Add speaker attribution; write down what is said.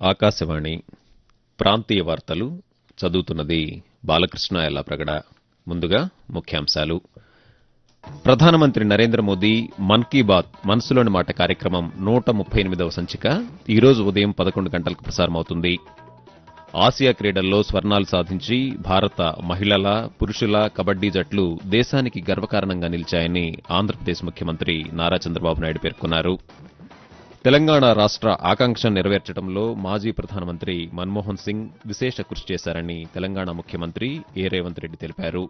Speaker 1: ఆకాశవాణి ప్రాంతీయ వార్తలు చదువుతున్నది బాలకృష్ణ ఎల్లప్రగడ ముందుగా ముఖ్యాంశాలు ప్రధానమంత్రి నరేంద్ర మోదీ మన్ కీ బాత్ మనసులోని మాట కార్యక్రమం నూట ముప్పై ఎనిమిదవ సంచిక ఈరోజు ఉదయం పదకొండు గంటలకు ప్రసారమవుతుంది ఆసియా క్రీడల్లో స్వర్ణాలు సాధించి భారత మహిళల పురుషుల కబడ్డీ జట్లు దేశానికి గర్వకారణంగా నిలిచాయని ఆంధ్రప్రదేశ్ ముఖ్యమంత్రి నారా చంద్రబాబు నాయుడు పేర్కొన్నారు తెలంగాణ రాష్ట్ర ఆకాంక్షను నెరవేర్చడంలో మాజీ ప్రధానమంత్రి మన్మోహన్ సింగ్ విశేష కృషి చేశారని తెలంగాణ ముఖ్యమంత్రి ఏ రేవంత్ రెడ్డి తెలిపారు